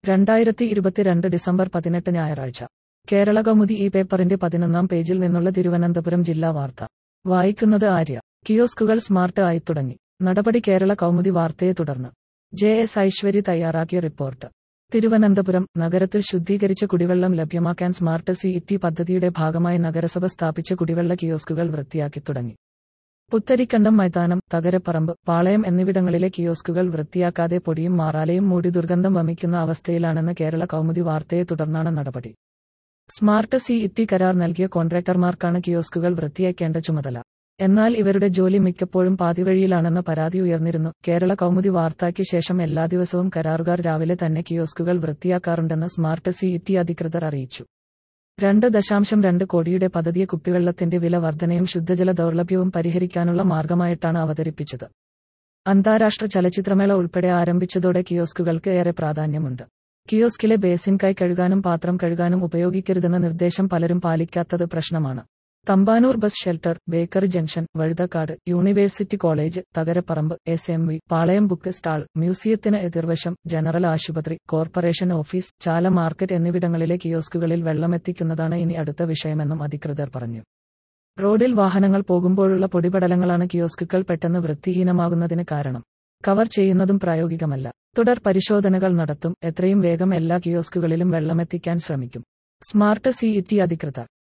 രണ്ടായിരത്തി ഇരുപത്തിരണ്ട് ഡിസംബർ പതിനെട്ട് ഞായറാഴ്ച കേരള കൗമുദി ഈ പേപ്പറിന്റെ പതിനൊന്നാം പേജിൽ നിന്നുള്ള തിരുവനന്തപുരം ജില്ലാ വാർത്ത വായിക്കുന്നത് ആര്യ കിയോസ്കുകൾ സ്മാർട്ട് ആയി തുടങ്ങി നടപടി കേരള കൗമുദി വാർത്തയെ തുടർന്ന് ജെ എസ് ഐശ്വരി തയ്യാറാക്കിയ റിപ്പോർട്ട് തിരുവനന്തപുരം നഗരത്തിൽ ശുദ്ധീകരിച്ച കുടിവെള്ളം ലഭ്യമാക്കാൻ സ്മാർട്ട് സി ഇറ്റി പദ്ധതിയുടെ ഭാഗമായി നഗരസഭ സ്ഥാപിച്ച കുടിവെള്ള കിയോസ്കുകൾ വൃത്തിയാക്കി തുടങ്ങി പുത്തരിക്കണ്ടം മൈതാനം തകരപ്പറമ്പ് പാളയം എന്നിവിടങ്ങളിലെ കിയോസ്കുകൾ വൃത്തിയാക്കാതെ പൊടിയും മാറാലയും മൂടി ദുർഗന്ധം വമിക്കുന്ന അവസ്ഥയിലാണെന്ന് കേരള കൗമുദി വാർത്തയെ തുടർന്നാണ് നടപടി സ്മാർട്ട് സി ഇറ്റി കരാർ നൽകിയ കോൺട്രാക്ടർമാർക്കാണ് കിയോസ്കുകൾ വൃത്തിയാക്കേണ്ട ചുമതല എന്നാൽ ഇവരുടെ ജോലി മിക്കപ്പോഴും പാതിവഴിയിലാണെന്ന പരാതി ഉയർന്നിരുന്നു കേരള കൗമുദി വാർത്തയ്ക്ക് ശേഷം എല്ലാ ദിവസവും കരാറുകാർ രാവിലെ തന്നെ കിയോസ്കുകൾ വൃത്തിയാക്കാറുണ്ടെന്ന് സ്മാർട്ട് സി ഇറ്റി അധികൃതർ അറിയിച്ചു രണ്ട് ദശാംശം രണ്ട് കോടിയുടെ പദ്ധതിയെ കുപ്പിവെള്ളത്തിന്റെ വില വർധനയും ശുദ്ധജല ദൗർലഭ്യവും പരിഹരിക്കാനുള്ള മാർഗമായിട്ടാണ് അവതരിപ്പിച്ചത് അന്താരാഷ്ട്ര ചലച്ചിത്രമേള ഉൾപ്പെടെ ആരംഭിച്ചതോടെ കിയോസ്കുകൾക്ക് ഏറെ പ്രാധാന്യമുണ്ട് കിയോസ്കിലെ ബേസിൻ കൈ കഴുകാനും പാത്രം കഴുകാനും ഉപയോഗിക്കരുതെന്ന നിർദ്ദേശം പലരും പാലിക്കാത്തത് പ്രശ്നമാണ് Thampanoor bus shelter bakery junction Vazhuthacaud university college Thakaraparambu S M V Palayam book stall മ്യൂസിയത്തിന് എതിർവശം ജനറൽ ആശുപത്രി കോർപ്പറേഷൻ ഓഫീസ് ചാല മാർക്കറ്റ് എന്നിവിടങ്ങളിലെ കിയോസ്കുകളിൽ വെള്ളമെത്തിക്കുന്നതാണ് ഇനി അടുത്ത വിഷയമെന്നും അധികൃതർ പറഞ്ഞു റോഡിൽ വാഹനങ്ങൾ പോകുമ്പോഴുള്ള പൊടിപടലങ്ങളാണ് കിയോസ്കുകൾ പെട്ടെന്ന് വൃത്തിഹീനമാകുന്നതിന് കാരണം കവർ ചെയ്യുന്നതും പ്രായോഗികമല്ല തുടർ പരിശോധനകൾ നടത്തും എത്രയും വേഗം എല്ലാ കിയോസ്കുകളിലും വെള്ളമെത്തിക്കാൻ ശ്രമിക്കും സ്മാർട്ട് സി ഇറ്റി അധികൃതർ